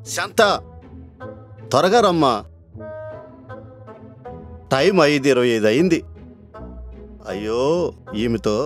శాంత త్వరగా రమ్మా టైం ఐదు ఇరవై ఐదు అయింది అయ్యో ఈమెతో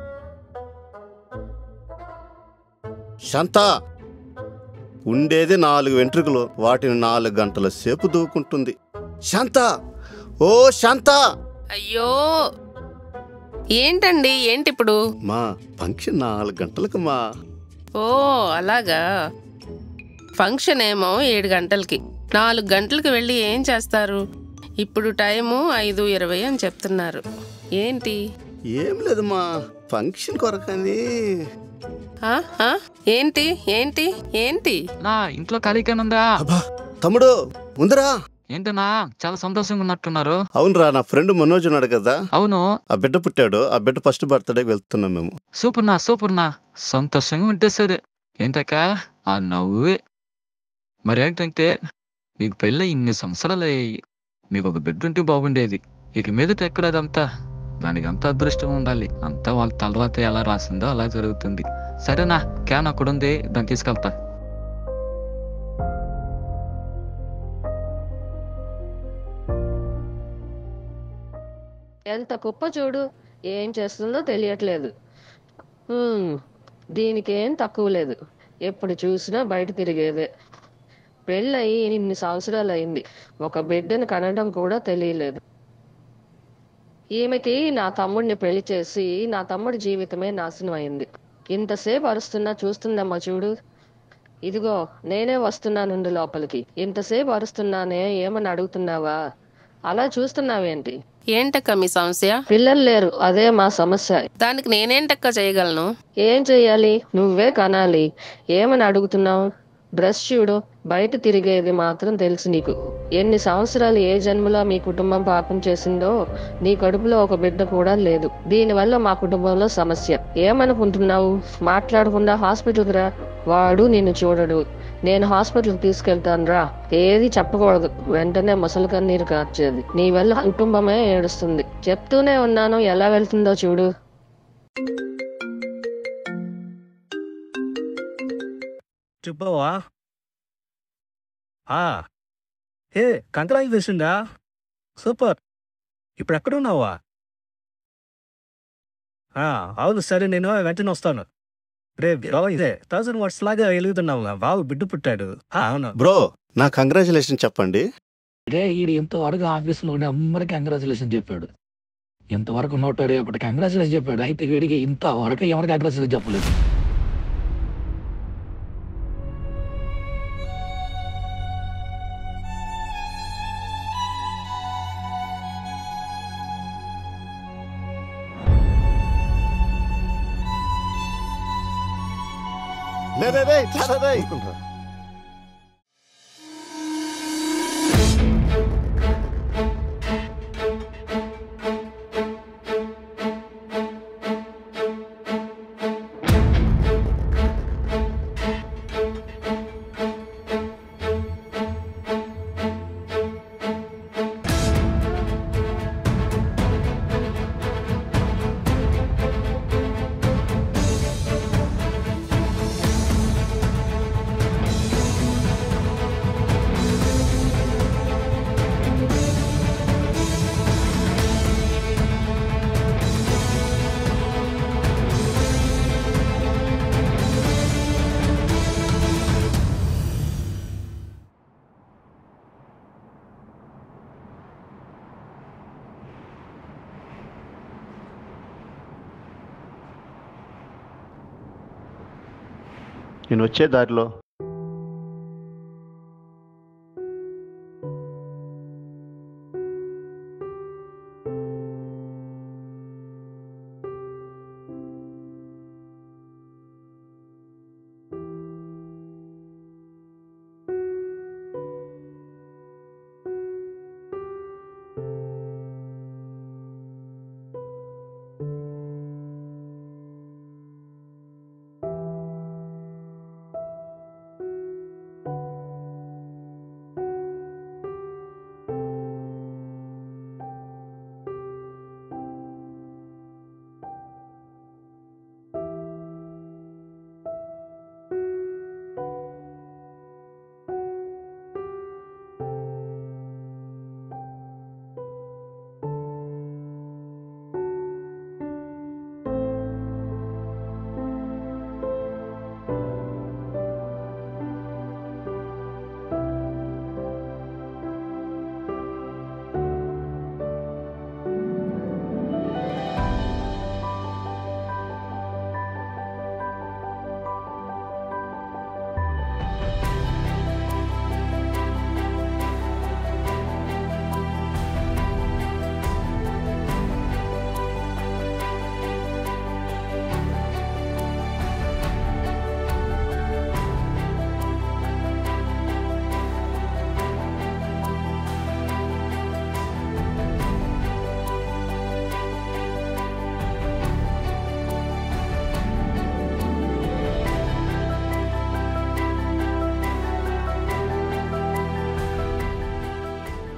శాంత ఉండేది నాలుగు వెంట్రుకలు వాటిని నాలుగు గంటల సేపు దూకుంటుంది శాంత ఓ శాంత అయ్యో ఏంటండి ఏంటి ఇప్పుడు మా ఫంక్షన్ నాలుగు గంటలకు మా ఓ అలాగా ఫంక్షన్ ఏమో ఏడు గంటలకి నాలుగు గంటలకు వెళ్ళి ఏం చేస్తారు ఇప్పుడు టైము ఐదు ఇరవై అని చెప్తున్నారు ఏంటి ఏం లేదు మా ఫంక్షన్ కొరకని ఆ, ఆ? ఏంటి ఏంటి ఏంటి నా ఇంట్లో ఖాళీగానుందా అబ్బా తమ్ముడు ముందరా ఏంటన్నా చాలా సంతోషంగా ఉన్నట్టున్నారు అవునరా నా ఫ్రెండ్ మనోజ్ ఉన్నాడు కదా అవును ఆ బిడ్డ పుట్టాడు ఆ బిడ్డ ఫస్ట్ బర్త్డేకి వెళ్తున్నాం మేము సూపర్ నా సూపర్ నా సంతోషంగా ఉంటే సరే ఏంటక్క ఆ నవ్వే మరి ఏంటంటే మీకు పెళ్ళి ఇన్ని సంవత్సరాలు అయ్యాయి మీకు ఒక బిడ్డ ఉంటే బాగుండేది ఇక మీదట ఎక్కడ అదంతా దానికి అంత అదృష్టం ఉండాలి అంతా వాళ్ళ తర్వాత ఎలా రాసిందో అలా జరుగుతుంది సరేనా క్యాన్ అక్కడ ఉంది దాన్ని తీసుకెళ్తా ఎంత కుప్ప చూడు ఏం చేస్తుందో తెలియట్లేదు హ్మ్, దీనికి ఏం తక్కువ లేదు ఎప్పుడు చూసినా బయట తిరిగేదే పెళ్ళయి ఇన్ని సంవత్సరాలు అయింది ఒక బిడ్డను కనడం కూడా తెలియలేదు ఈమెకి నా తమ్ముడిని పెళ్లి చేసి నా తమ్ముడి జీవితమే నాశనం అయింది ఇంతసేపు అరుస్తున్నా చూస్తుందమ్మా చూడు ఇదిగో నేనే వస్తున్నానుండు లోపలికి ఇంతసేపు అరుస్తున్నానే ఏమని అడుగుతున్నావా అలా చూస్తున్నావేంటి ఏంటక్క మీ సమస్య పిల్లలు లేరు అదే మా సమస్య దానికి నేనేంటక్క చేయగలను ఏం చెయ్యాలి నువ్వే కనాలి ఏమని అడుగుతున్నావు బ్రష్ చూడు బయట తిరిగేది మాత్రం తెలుసు నీకు ఎన్ని సంవత్సరాలు ఏ జన్మలో మీ కుటుంబం పాపం చేసిందో నీ కడుపులో ఒక బిడ్డ కూడా లేదు దీనివల్ల మా కుటుంబంలో సమస్య ఏమనుకుంటున్నావు మాట్లాడకుండా హాస్పిటల్కి రా వాడు నిన్ను చూడడు నేను హాస్పిటల్కి తీసుకెళ్తాను రా ఏది చెప్పకూడదు వెంటనే ముసలి కన్నీరు కార్చేది నీ వల్ల కుటుంబమే ఏడుస్తుంది చెప్తూనే ఉన్నాను ఎలా వెళ్తుందో చూడు చెప్పవా ఆ, ఏ కంకరాయి వేసిందా సూపర్ ఇప్పుడు ఎక్కడున్నావా ఆ, అవును సరే నేను వెంటనే వస్తాను రే బావ ఇదే థౌసండ్ వాట్స్ లాగా వెలుగుతున్నావు బాబు బిడ్డ పుట్టాడు ఆ, అవును బ్రో నా కంగ్రాచులేషన్ చెప్పండి రే ఈడు ఇంతవరకు ఆఫీసులో ఉండి అందరికి కంగ్రాచులేషన్ చెప్పాడు ఇంతవరకు నూట ఇరవై ఒకటి కంగ్రాచులేషన్ చెప్పాడు అయితే వీడికి ఇంతవరకు ఎవరికి కంగ్రాచులేషన్ చెప్పలేదు లే, లే, లే, త్వరగా రే. నేను వచ్చే దారిలో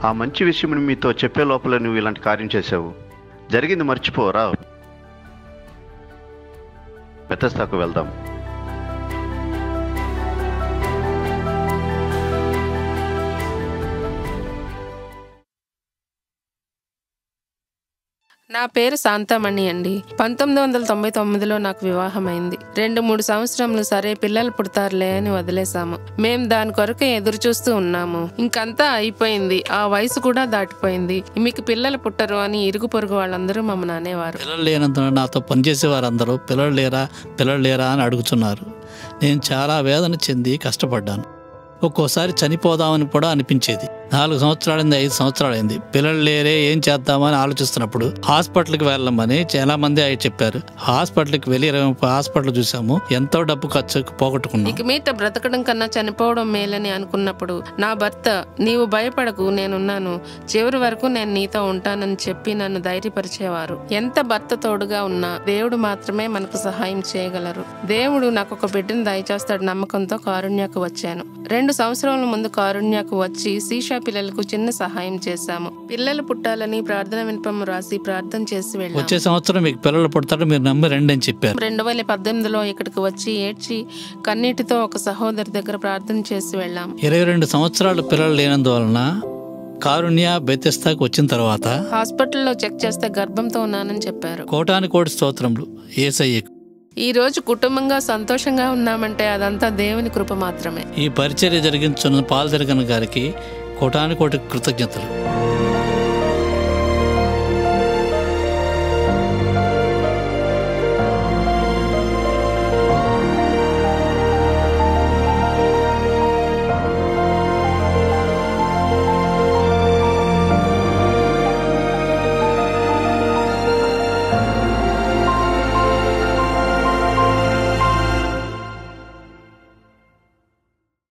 ఆ మంచి విషయం మీతో చెప్పే లోపల నువ్వు ఇలాంటి కార్యం చేసావు జరిగింది మర్చిపోరా పెద్దస్తాకు వెళ్దాం నా పేరు శాంతమణి అండి పంతొమ్మిది వందల తొంభై తొమ్మిదిలో నాకు వివాహం అయింది రెండు మూడు సంవత్సరములు సరే పిల్లలు పుడతారులే అని వదిలేసాము మేం దాని కొరకు ఎదురు చూస్తూ ఉన్నాము ఇంకంతా అయిపోయింది ఆ వయసు కూడా దాటిపోయింది మీకు పిల్లలు పుట్టరు అని ఇరుగు పొరుగు వాళ్ళందరూ మమ్మల్ని అనేవారు పిల్లలు లేనందున నాతో పనిచేసే వారందరూ పిల్లలు లేరా పిల్లలు లేరా అని అడుగుతున్నారు నేను చాలా వేదన చెంది కష్టపడ్డాను ఒక్కోసారి చనిపోదామని కూడా అనిపించేది నాలుగు సంవత్సరాలైంది ఐదు సంవత్సరాలైంది పిల్లలు లేరే ఏం చేద్దామని ఆలోచిస్తున్నప్పుడు హాస్పిటల్కి వెళ్ళమని చాలా మంది అవి చెప్పారు హాస్పిటల్కి వెళ్ళి ఇరవై ముప్పై హాస్పిటల్ చూసాము ఎంతో డబ్బు ఖర్చు పోగొట్టుకున్నాం ఇక మీట బ్రతకడం కన్నా చనిపోవడం మేలని అనుకున్నప్పుడు నా భర్త నీవు భయపడకు నేనున్నాను చివరి వరకు నేను నీతో ఉంటానని చెప్పి నన్ను ధైర్యపరిచేవారు ఎంత భర్త తోడుగా ఉన్నా దేవుడు మాత్రమే మనకు సహాయం చేయగలరు దేవుడు నాకు ఒక బిడ్డను దయచేస్తాడు నమ్మకంతో కారుణ్యకు వచ్చాను రెండు సంవత్సరాల ముందు కారుణ్యకు వచ్చి శీషా పిల్లలకు చిన్న సహాయం చేశాము పిల్లలు పుట్టాలని ప్రార్థన వినపం రాసి ప్రార్థన చేసి వెళ్ళాము వచ్చే సంవత్సరం మీకు పిల్లలు పుడతారు మీరు నమ్మి రండి అని చెప్పారు రెండు వేల పద్దెనిమిదిలో ఇక్కడికి వచ్చి ఏడ్చి కన్నీటితో ఒక సహోదరి దగ్గర ప్రార్థన చేసి వెళ్ళాం ఇరవై రెండు సంవత్సరాలు పిల్లలు లేనందువలన కారుణ్య బెతెస్తాకు వచ్చిన తర్వాత హాస్పిటల్లో చెక్ చేస్తే గర్భంతో ఉన్నానని చెప్పారు కోటాని కోటి స్తోత్రములు ఏసయ్యకు ఈ రోజు కుటుంబంగా సంతోషంగా ఉన్నామంటే అదంతా దేవుని కృప మాత్రమే ఈ పరిచర్య జరిగించున్న పాల్దెరగన గారికి కోటాని కోటి కృతజ్ఞతలు